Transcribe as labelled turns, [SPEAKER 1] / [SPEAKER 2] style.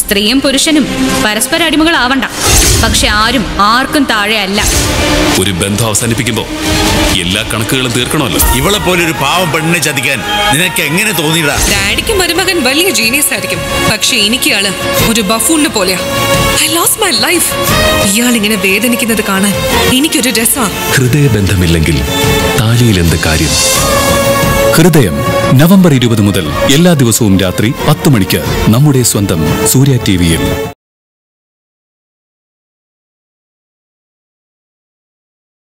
[SPEAKER 1] സ്ത്രീയും പുരുഷനും പരസ്പര അടിമകളാവണ്ട പക്ഷെ ആരും ആർക്കും താഴെ അല്ല
[SPEAKER 2] ഒരു ബന്ധം അവസാനിപ്പിക്കുമ്പോ എല്ലാ കണക്കുകളും തീർക്കണമല്ലോ
[SPEAKER 3] ഇവളെ പോലെ ഒരു പാവം പെണ്ണിനെ ചതിക്കാൻ നിനക്ക് എങ്ങനെ തോന്നിയിടാ
[SPEAKER 4] ഡാഡിക്ക് മരുമകൻ വലിയ ജീനിയസ് ആയിരിക്കും പക്ഷെ എനിക്ക് ആള് ഒരു ബഫൂണിനെ പോലെയാ ഐ ലോസ് മൈ ലൈഫ് ഇയാൾ ഇങ്ങനെ വേദനിക്കുന്നത് കാണാൻ എനിക്കൊരു രസമാണ്
[SPEAKER 2] ഹൃദയബന്ധമില്ലെങ്കിൽ താലിയിൽ എന്ത് കാര്യം
[SPEAKER 5] ഹൃദയം നവംബർ ഇരുപത് മുതൽ എല്ലാ ദിവസവും രാത്രി പത്ത് മണിക്ക് നമ്മുടെ സ്വന്തം സൂര്യ ടി വിയിൽ